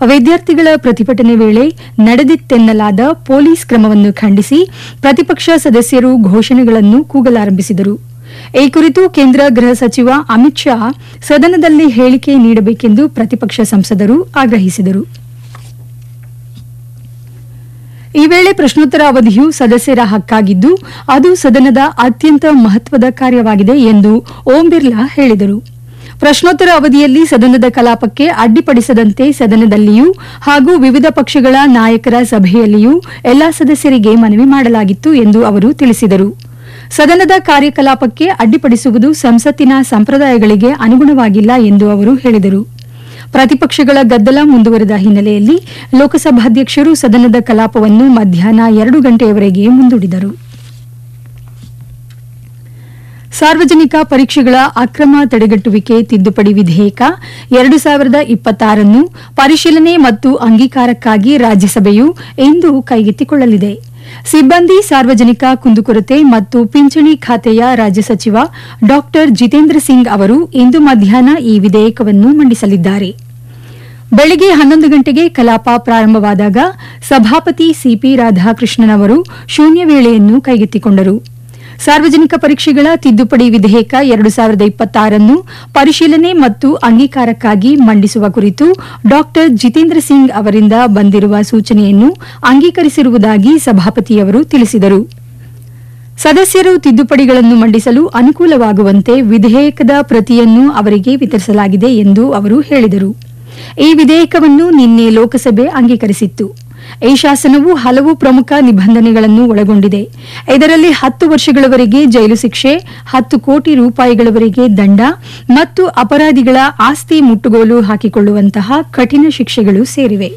ವಿದ್ಯಾರ್ಥಿಗಳ ಪ್ರತಿಭಟನೆ ವೇಳೆ ನಡೆದಿತ್ತೆನ್ನಲಾದ ಪೊಲೀಸ್ ಕ್ರಮವನ್ನು ಖಂಡಿಸಿ ಪ್ರತಿಪಕ್ಷ ಸದಸ್ಯರು ಘೋಷಣೆಗಳನ್ನು ಕೂಗಲಾರಂಭಿಸಿದರು ಈ ಕುರಿತು ಕೇಂದ್ರ ಗೃಹ ಸಚಿವ ಅಮಿತ್ ಶಾ ಸದನದಲ್ಲಿ ಹೇಳಿಕೆ ನೀಡಬೇಕೆಂದು ಪ್ರತಿಪಕ್ಷ ಸಂಸದರು ಆಗ್ರಹಿಸಿದರು ಈ ವೇಳೆ ಪ್ರಶ್ನೋತ್ತರ ಅವಧಿಯು ಸದಸ್ಯರ ಹಕ್ಕಾಗಿದ್ದು ಅದು ಸದನದ ಅತ್ಯಂತ ಮಹತ್ವದ ಕಾರ್ಯವಾಗಿದೆ ಎಂದು ಓಂ ಬಿರ್ಲಾ ಹೇಳಿದರು ಪ್ರಶ್ನೋತ್ತರ ಅವಧಿಯಲ್ಲಿ ಸದನದ ಕಲಾಪಕ್ಕೆ ಅಡ್ಡಿಪಡಿಸದಂತೆ ಸದನದಲ್ಲಿಯೂ ಹಾಗೂ ವಿವಿಧ ಪಕ್ಷಗಳ ನಾಯಕರ ಸಭೆಯಲ್ಲಿಯೂ ಎಲ್ಲಾ ಸದಸ್ಯರಿಗೆ ಮನವಿ ಮಾಡಲಾಗಿತ್ತು ಎಂದು ಅವರು ತಿಳಿಸಿದರು ಸದನದ ಕಾರ್ಯಕಲಾಪಕ್ಕೆ ಅಡ್ಡಿಪಡಿಸುವುದು ಸಂಸತ್ತಿನ ಸಂಪ್ರದಾಯಗಳಿಗೆ ಅನುಗುಣವಾಗಿಲ್ಲ ಎಂದು ಅವರು ಹೇಳಿದರು ಪ್ರತಿಪಕ್ಷಗಳ ಗದ್ದಲ ಮುಂದುವರೆದ ಹಿನ್ನೆಲೆಯಲ್ಲಿ ಲೋಕಸಭಾಧ್ಯಕ್ಷರು ಸದನದ ಕಲಾಪವನ್ನು ಮಧ್ಯಾಹ್ನ ಎರಡು ಗಂಟೆಯವರೆಗೆ ಮುಂದೂಡಿದರು ಸಾರ್ವಜನಿಕ ಪರೀಕ್ಷೆಗಳ ಅಕ್ರಮ ತಡೆಗಟ್ಟುವಿಕೆ ತಿದ್ದುಪಡಿ ವಿಧೇಯಕ ಎರಡು ಸಾವಿರದ ಇಪ್ಪತ್ತಾರನ್ನು ಪರಿಶೀಲನೆ ಮತ್ತು ಅಂಗೀಕಾರಕ್ಕಾಗಿ ರಾಜ್ಯಸಭೆಯು ಇಂದು ಕೈಗೆತ್ತಿಕೊಳ್ಳಲಿದೆ ಸಿಬ್ಬಂದಿ ಸಾರ್ವಜನಿಕ ಕುಂದುಕೊರತೆ ಮತ್ತು ಪಿಂಚಣಿ ಖಾತೆಯ ರಾಜ್ಯ ಸಚಿವ ಡಾ ಜಿತೇಂದ್ರ ಸಿಂಗ್ ಅವರು ಇಂದು ಮಧ್ಯಾಹ್ನ ಈ ವಿಧೇಯಕವನ್ನು ಮಂಡಿಸಲಿದ್ದಾರೆ ಬೆಳಗ್ಗೆ ಹನ್ನೊಂದು ಗಂಟೆಗೆ ಕಲಾಪ ಪ್ರಾರಂಭವಾದಾಗ ಸಭಾಪತಿ ಸಿಪಿ ರಾಧಾಕೃಷ್ಣನ್ ಅವರು ಶೂನ್ಯ ವೇಳೆಯನ್ನು ಕೈಗೆತ್ತಿಕೊಂಡರು ಸಾರ್ವಜನಿಕ ಪರೀಕ್ಷೆಗಳ ತಿದ್ದುಪಡಿ ವಿಧೇಯಕ ಎರಡು ಸಾವಿರದ ಇಪ್ಪತ್ತಾರನ್ನು ಪರಿಶೀಲನೆ ಮತ್ತು ಅಂಗೀಕಾರಕ್ಕಾಗಿ ಮಂಡಿಸುವ ಕುರಿತು ಡಾ ಜಿತೇಂದ್ರ ಸಿಂಗ್ ಅವರಿಂದ ಬಂದಿರುವ ಸೂಚನೆಯನ್ನು ಅಂಗೀಕರಿಸಿರುವುದಾಗಿ ಸಭಾಪತಿಯವರು ತಿಳಿಸಿದರು ಸದಸ್ಯರು ತಿದ್ದುಪಡಿಗಳನ್ನು ಮಂಡಿಸಲು ಅನುಕೂಲವಾಗುವಂತೆ ವಿಧೇಯಕದ ಪ್ರತಿಯನ್ನು ಅವರಿಗೆ ವಿತರಿಸಲಾಗಿದೆ ಎಂದು ಅವರು ಹೇಳಿದರು ಈ ವಿಧೇಯಕವನ್ನು ನಿನ್ನೆ ಲೋಕಸಭೆ ಅಂಗೀಕರಿಸಿತ್ತು ಈ ಶಾಸನವು ಹಲವು ಪ್ರಮುಖ ನಿಬಂಧನೆಗಳನ್ನು ಒಳಗೊಂಡಿದೆ ಇದರಲ್ಲಿ ಹತ್ತು ವರ್ಷಗಳವರೆಗೆ ಜೈಲು ಶಿಕ್ಷೆ ಹತ್ತು ಕೋಟಿ ರೂಪಾಯಿಗಳವರೆಗೆ ದಂಡ ಮತ್ತು ಅಪರಾಧಿಗಳ ಆಸ್ತಿ ಮುಟ್ಟುಗೋಲು ಹಾಕಿಕೊಳ್ಳುವಂತಹ ಕಠಿಣ ಶಿಕ್ಷೆಗಳು ಸೇರಿವೆ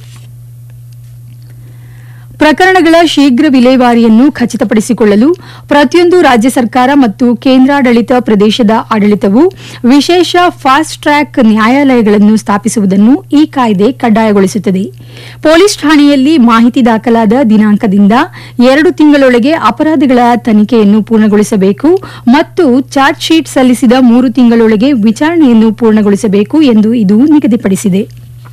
ಪ್ರಕರಣಗಳ ಶೀಘ್ರ ವಿಲೇವಾರಿಯನ್ನು ಖಚಿತಪಡಿಸಿಕೊಳ್ಳಲು ಪ್ರತಿಯೊಂದು ರಾಜ್ಯ ಸರ್ಕಾರ ಮತ್ತು ಕೇಂದ್ರಾಡಳಿತ ಪ್ರದೇಶದ ಆಡಳಿತವು ವಿಶೇಷ ಫಾಸ್ಟ್ ಟ್ರ್ಯಾಕ್ ನ್ಯಾಯಾಲಯಗಳನ್ನು ಸ್ಥಾಪಿಸುವುದನ್ನು ಈ ಕಾಯ್ದೆ ಕಡ್ಡಾಯಗೊಳಿಸುತ್ತದೆ ಪೊಲೀಸ್ ಠಾಣೆಯಲ್ಲಿ ಮಾಹಿತಿ ದಾಖಲಾದ ದಿನಾಂಕದಿಂದ ಎರಡು ತಿಂಗಳೊಳಗೆ ಅಪರಾಧಗಳ ತನಿಖೆಯನ್ನು ಪೂರ್ಣಗೊಳಿಸಬೇಕು ಮತ್ತು ಚಾರ್ಜ್ ಶೀಟ್ ಸಲ್ಲಿಸಿದ ಮೂರು ತಿಂಗಳೊಳಗೆ ವಿಚಾರಣೆಯನ್ನು ಪೂರ್ಣಗೊಳಿಸಬೇಕು ಎಂದು ಇದು ನಿಗದಿಪಡಿಸಿದೆ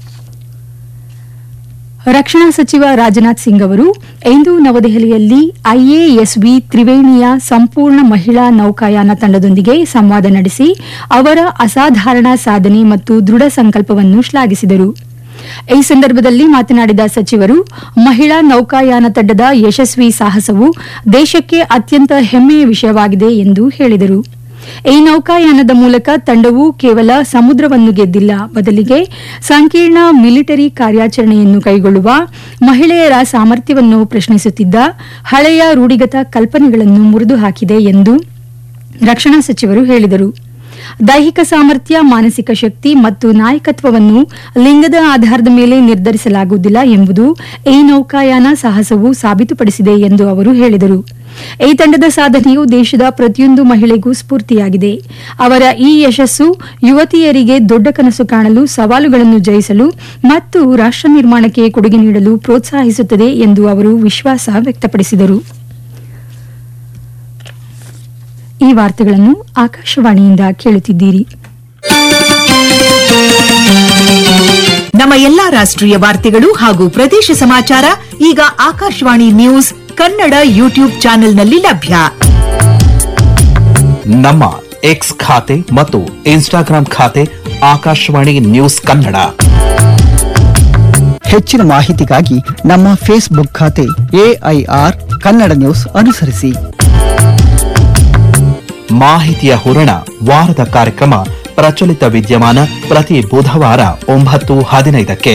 ರಕ್ಷಣಾ ಸಚಿವ ರಾಜನಾಥ್ ಸಿಂಗ್ ಅವರು ಇಂದು ನವದೆಹಲಿಯಲ್ಲಿ ಐಎಎಸ್ವಿ ತ್ರಿವೇಣಿಯ ಸಂಪೂರ್ಣ ಮಹಿಳಾ ನೌಕಾಯಾನ ತಂಡದೊಂದಿಗೆ ಸಂವಾದ ನಡೆಸಿ ಅವರ ಅಸಾಧಾರಣ ಸಾಧನೆ ಮತ್ತು ದೃಢ ಸಂಕಲ್ಪವನ್ನು ಶ್ಲಾಘಿಸಿದರು ಈ ಸಂದರ್ಭದಲ್ಲಿ ಮಾತನಾಡಿದ ಸಚಿವರು ಮಹಿಳಾ ನೌಕಾಯಾನ ತಂಡದ ಯಶಸ್ವಿ ಸಾಹಸವು ದೇಶಕ್ಕೆ ಅತ್ಯಂತ ಹೆಮ್ಮೆಯ ವಿಷಯವಾಗಿದೆ ಎಂದು ಹೇಳಿದರು ಈ ನೌಕಾಯಾನದ ಮೂಲಕ ತಂಡವು ಕೇವಲ ಸಮುದ್ರವನ್ನು ಗೆದ್ದಿಲ್ಲ ಬದಲಿಗೆ ಸಂಕೀರ್ಣ ಮಿಲಿಟರಿ ಕಾರ್ಯಾಚರಣೆಯನ್ನು ಕೈಗೊಳ್ಳುವ ಮಹಿಳೆಯರ ಸಾಮರ್ಥ್ಯವನ್ನು ಪ್ರಶ್ನಿಸುತ್ತಿದ್ದ ಹಳೆಯ ರೂಢಿಗತ ಕಲ್ಪನೆಗಳನ್ನು ಮುರಿದು ಹಾಕಿದೆ ಎಂದು ರಕ್ಷಣಾ ಸಚಿವರು ಹೇಳಿದರು ದೈಹಿಕ ಸಾಮರ್ಥ್ಯ ಮಾನಸಿಕ ಶಕ್ತಿ ಮತ್ತು ನಾಯಕತ್ವವನ್ನು ಲಿಂಗದ ಆಧಾರದ ಮೇಲೆ ನಿರ್ಧರಿಸಲಾಗುವುದಿಲ್ಲ ಎಂಬುದು ಈ ನೌಕಾಯಾನ ಸಾಹಸವು ಸಾಬೀತುಪಡಿಸಿದೆ ಎಂದು ಅವರು ಹೇಳಿದರು ಈ ತಂಡದ ಸಾಧನೆಯು ದೇಶದ ಪ್ರತಿಯೊಂದು ಮಹಿಳೆಗೂ ಸ್ಫೂರ್ತಿಯಾಗಿದೆ ಅವರ ಈ ಯಶಸ್ಸು ಯುವತಿಯರಿಗೆ ದೊಡ್ಡ ಕನಸು ಕಾಣಲು ಸವಾಲುಗಳನ್ನು ಜಯಿಸಲು ಮತ್ತು ರಾಷ್ಟ ನಿರ್ಮಾಣಕ್ಕೆ ಕೊಡುಗೆ ನೀಡಲು ಪ್ರೋತ್ಸಾಹಿಸುತ್ತದೆ ಎಂದು ಅವರು ವಿಶ್ವಾಸ ವ್ಯಕ್ತಪಡಿಸಿದರು ಈ ವಾರ್ತೆಗಳನ್ನು ಆಕಾಶವಾಣಿಯಿಂದ ಕೇಳುತ್ತಿದ್ದೀರಿ ನಮ್ಮ ಎಲ್ಲಾ ರಾಷ್ಟ್ರೀಯ ವಾರ್ತೆಗಳು ಹಾಗೂ ಪ್ರದೇಶ ಸಮಾಚಾರ ಈಗ ಆಕಾಶವಾಣಿ ನ್ಯೂಸ್ ಕನ್ನಡ ಯೂಟ್ಯೂಬ್ ಚಾನೆಲ್ನಲ್ಲಿ ಲಭ್ಯ ನಮ್ಮ ಎಕ್ಸ್ ಖಾತೆ ಮತ್ತು ಇನ್ಸ್ಟಾಗ್ರಾಂ ಖಾತೆ ಆಕಾಶವಾಣಿ ನ್ಯೂಸ್ ಕನ್ನಡ ಹೆಚ್ಚಿನ ಮಾಹಿತಿಗಾಗಿ ನಮ್ಮ ಫೇಸ್ಬುಕ್ ಖಾತೆ ಎಐಆರ್ ಕನ್ನಡ ನ್ಯೂಸ್ ಅನುಸರಿಸಿ ಮಾಹಿತಿಯ ಹೂರಣ ವಾರದ ಕಾರ್ಯಕ್ರಮ ಪ್ರಚಲಿತ ವಿದ್ಯಮಾನ ಪ್ರತಿ ಬುಧವಾರ ಒಂಬತ್ತು ಹದಿನೈದಕ್ಕೆ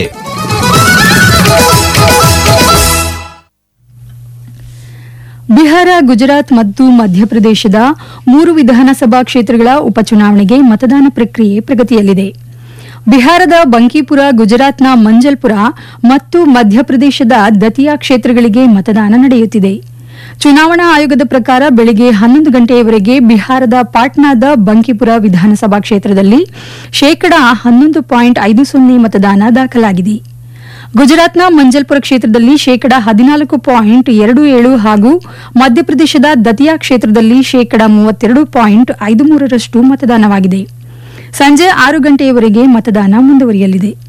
ಬಿಹಾರ ಗುಜರಾತ್ ಮತ್ತು ಮಧ್ಯಪ್ರದೇಶದ ಮೂರು ವಿಧಾನಸಭಾ ಕ್ಷೇತ್ರಗಳ ಉಪಚುನಾವಣೆಗೆ ಮತದಾನ ಪ್ರಕ್ರಿಯೆ ಪ್ರಗತಿಯಲ್ಲಿದೆ ಬಿಹಾರದ ಬಂಕಿಪುರ ಗುಜರಾತ್ನ ಮಂಜಲ್ಪುರ ಮತ್ತು ಮಧ್ಯಪ್ರದೇಶದ ದತಿಯಾ ಕ್ಷೇತ್ರಗಳಿಗೆ ಮತದಾನ ನಡೆಯುತ್ತಿದೆ ಚುನಾವಣಾ ಆಯೋಗದ ಪ್ರಕಾರ ಬೆಳಗ್ಗೆ ಹನ್ನೊಂದು ಗಂಟೆಯವರೆಗೆ ಬಿಹಾರದ ಪಾಟ್ನಾದ ಬಂಕಿಪುರ ವಿಧಾನಸಭಾ ಕ್ಷೇತ್ರದಲ್ಲಿ ಶೇಕಡಾ ಹನ್ನೊಂದು ಪಾಯಿಂಟ್ ಐದು ಸೊನ್ನೆ ಮತದಾನ ದಾಖಲಾಗಿದೆ ಗುಜರಾತ್ನ ಮಂಜಲ್ಪುರ ಕ್ಷೇತ್ರದಲ್ಲಿ ಶೇಕಡಾ ಹದಿನಾಲ್ಕು ಪಾಯಿಂಟ್ ಎರಡು ಏಳು ಹಾಗೂ ಮಧ್ಯಪ್ರದೇಶದ ದತಿಯಾ ಕ್ಷೇತ್ರದಲ್ಲಿ ಶೇಕಡಾ ಮೂವತ್ತೆರಡು ಪಾಯಿಂಟ್ ಐದು ಮೂರರಷ್ಟು ಮತದಾನವಾಗಿದೆ ಸಂಜೆ ಆರು ಗಂಟೆಯವರೆಗೆ ಮತದಾನ ಮುಂದುವರಿಯಲಿದೆ